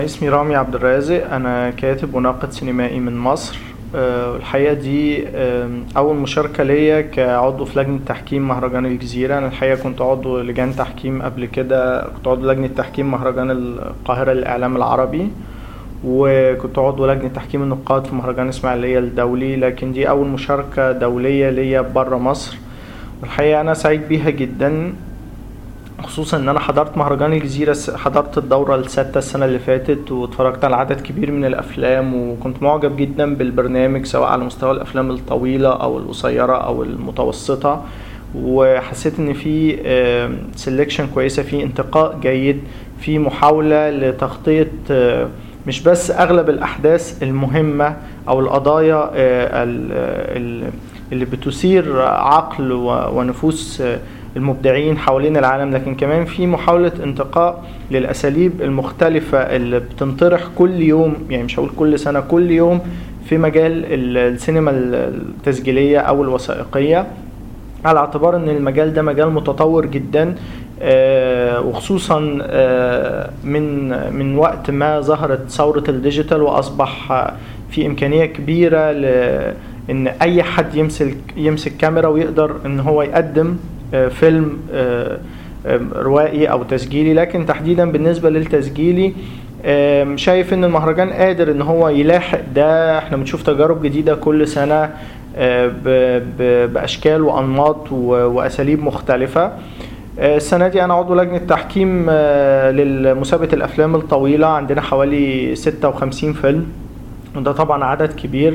اسمي رامي عبد الرازق انا كاتب وناقد سينمائي من مصر أه، الحقيقه دي أه، اول مشاركه ليا كعضو في لجنه تحكيم مهرجان الجزيره انا الحقيقه كنت عضو لجان تحكيم قبل كده كنت عضو لجنه تحكيم مهرجان القاهره للاعلام العربي وكنت عضو لجنه تحكيم النقاد في مهرجان اسماعيليه الدولي لكن دي اول مشاركه دوليه ليا بره مصر الحقيقه انا سعيد بيها جدا خصوصا ان انا حضرت مهرجان الجزيرة حضرت الدورة السادسة السنة اللي فاتت واتفرجت على عدد كبير من الافلام وكنت معجب جدا بالبرنامج سواء على مستوى الافلام الطويلة او القصيرة او المتوسطة وحسيت ان في سيلكشن كويسة في انتقاء جيد في محاولة لتغطية مش بس اغلب الاحداث المهمة او القضايا اللي بتثير عقل ونفوس المبدعين حوالين العالم لكن كمان في محاولة انتقاء للأساليب المختلفة اللي بتنطرح كل يوم يعني مش هقول كل سنة كل يوم في مجال السينما التسجيلية أو الوثائقية على اعتبار ان المجال ده مجال متطور جدا وخصوصا من من وقت ما ظهرت ثورة الديجيتال واصبح في امكانية كبيرة ان اي حد يمسك يمسك كاميرا ويقدر ان هو يقدم فيلم روائي او تسجيلي لكن تحديدا بالنسبه للتسجيلي شايف ان المهرجان قادر ان هو يلاحق ده احنا بنشوف تجارب جديده كل سنه باشكال وانماط واساليب مختلفه السنه دي انا عضو لجنه تحكيم لمسابقه الافلام الطويله عندنا حوالي 56 فيلم وده طبعا عدد كبير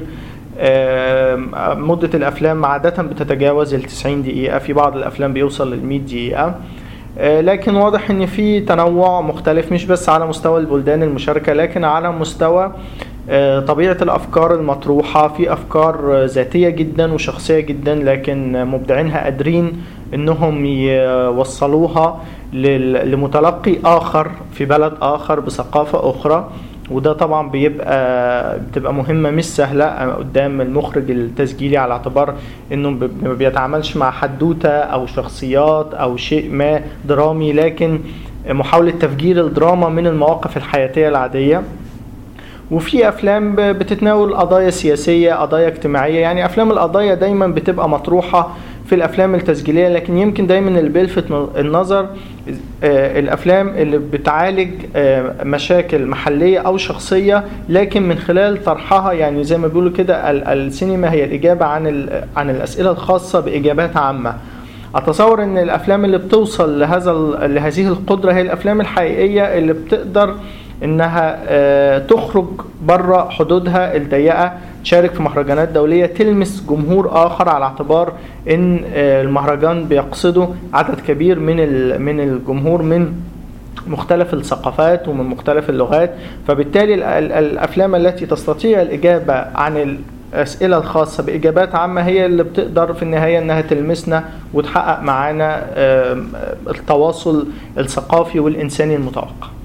مدة الأفلام عادة بتتجاوز ال 90 دقيقة في بعض الأفلام بيوصل لل 100 دقيقة لكن واضح ان في تنوع مختلف مش بس على مستوى البلدان المشاركة لكن على مستوى طبيعة الأفكار المطروحة في أفكار ذاتية جدا وشخصية جدا لكن مبدعينها قادرين انهم يوصلوها لمتلقي آخر في بلد آخر بثقافة أخرى وده طبعا بيبقى بتبقى مهمة مش سهلة قدام المخرج التسجيلي على اعتبار انه ما بيتعاملش مع حدوتة او شخصيات او شيء ما درامي لكن محاولة تفجير الدراما من المواقف الحياتية العادية وفي افلام بتتناول قضايا سياسيه قضايا اجتماعيه يعني افلام القضايا دايما بتبقى مطروحه في الافلام التسجيليه لكن يمكن دايما اللي بيلفت النظر الافلام اللي بتعالج مشاكل محليه او شخصيه لكن من خلال طرحها يعني زي ما بيقولوا كده السينما هي الاجابه عن عن الاسئله الخاصه باجابات عامه اتصور ان الافلام اللي بتوصل لهذا لهذه القدره هي الافلام الحقيقيه اللي بتقدر انها تخرج بره حدودها الضيقه تشارك في مهرجانات دوليه تلمس جمهور اخر على اعتبار ان المهرجان بيقصده عدد كبير من من الجمهور من مختلف الثقافات ومن مختلف اللغات فبالتالي الافلام التي تستطيع الاجابه عن الاسئله الخاصه باجابات عامه هي اللي بتقدر في النهايه انها تلمسنا وتحقق معانا التواصل الثقافي والانساني المتوقع